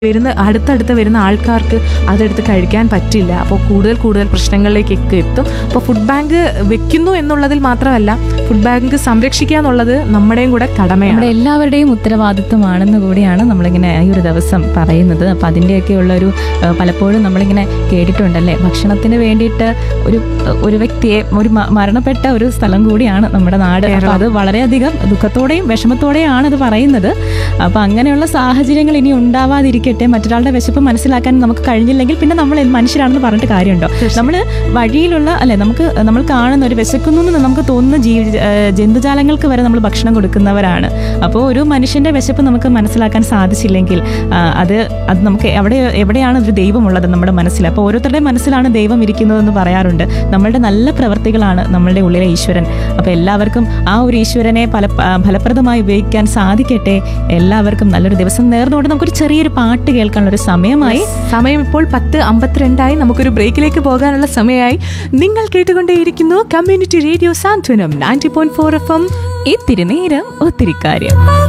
വരുന്ന അടുത്തടുത്ത് വരുന്ന ആൾക്കാർക്ക് അതെടുത്ത് കഴിക്കാൻ പറ്റില്ല അപ്പോൾ കൂടുതൽ കൂടുതൽ പ്രശ്നങ്ങളിലേക്കൊക്കെ എത്തും അപ്പോൾ ഫുഡ് ബാങ്ക് വെക്കുന്നു എന്നുള്ളതിൽ മാത്രമല്ല ഫുഡ് ബാങ്ക് സംരക്ഷിക്കുക എന്നുള്ളത് നമ്മുടെയും കൂടെ കടമയാണ് നമ്മുടെ എല്ലാവരുടെയും ഉത്തരവാദിത്വമാണെന്ന് കൂടിയാണ് നമ്മളിങ്ങനെ ഈ ഒരു ദിവസം പറയുന്നത് അപ്പം അതിൻ്റെയൊക്കെയുള്ള ഒരു ഏഹ്, പലപ്പോഴും നമ്മളിങ്ങനെ കേട്ടിട്ടുണ്ടല്ലേ ഭക്ഷണത്തിന് വേണ്ടിയിട്ട് ഒരു ഒരു വ്യക്തിയെ ഒരു മ- മരണപ്പെട്ട ഒരു സ്ഥലം കൂടിയാണ് നമ്മുടെ നാട് അപ്പം അത് വളരെയധികം ദുഃഖത്തോടെയും വിഷമത്തോടെയാണ് അത് പറയുന്നത് അപ്പം അങ്ങനെയുള്ള സാഹചര്യങ്ങൾ ഇനി ഉണ്ടാവാതിരിക്കട്ടെ മറ്റൊരാളുടെ വിശപ്പ് മനസ്സിലാക്കാൻ നമുക്ക് കഴിഞ്ഞില്ലെങ്കിൽ പിന്നെ നമ്മൾ എന്ത് മനുഷ്യരാണെന്ന് പറഞ്ഞിട്ട് കാര്യമുണ്ടോ നമ്മൾ വഴിയിലുള്ള അല്ലെ നമുക്ക് നമ്മൾ കാണുന്ന ഒരു വിശക്കുന്നു എന്ന് നമുക്ക് തോന്നുന്ന ജീവി ഏഹ് ജന്തുജാലങ്ങൾക്ക് വരെ നമ്മൾ ഭക്ഷണം കൊടുക്കുന്നവരാണ് അപ്പോൾ ഒരു മനുഷ്യന്റെ വിശപ്പ് നമുക്ക് മനസ്സിലാക്കാൻ സാധിച്ചില്ലെങ്കിൽ ആ, അത് അത് നമുക്ക് എവിടെ എവിടെയാണ് ഒരു ദൈവമുള്ളത് നമ്മുടെ മനസ്സിൽ അപ്പോൾ ഓരോരുത്തരുടെയും മനസ്സിലാണ് ദൈവം ഇരിക്കുന്നതെന്ന് പറയാറുണ്ട് നമ്മളുടെ നല്ല പ്രവർത്തികളാണ് നമ്മളുടെ ഉള്ളിലെ ഈശ്വരൻ അപ്പോൾ എല്ലാവർക്കും ആ ഒരു ഈശ്വരനെ പല ഫലപ്രദമായി ഉപയോഗിക്കാൻ സാധിക്കട്ടെ എല്ലാവർക്കും നല്ലൊരു ദിവസം നേർന്നുകൊണ്ട് നമുക്കൊരു ചെറിയൊരു പാട്ട് കേൾക്കാനുള്ള ഒരു സമയമായി സമയം ഇപ്പോൾ പത്ത് അമ്പത്തിരണ്ടായി നമുക്കൊരു ബ്രേക്കിലേക്ക് പോകാനുള്ള സമയമായി നിങ്ങൾ കേട്ടുകൊണ്ടേയിരിക്കുന്നു community radio Santhwanam ninety point four F M ഇത്തിരി നേരം ഒത്തിരി കാര്യം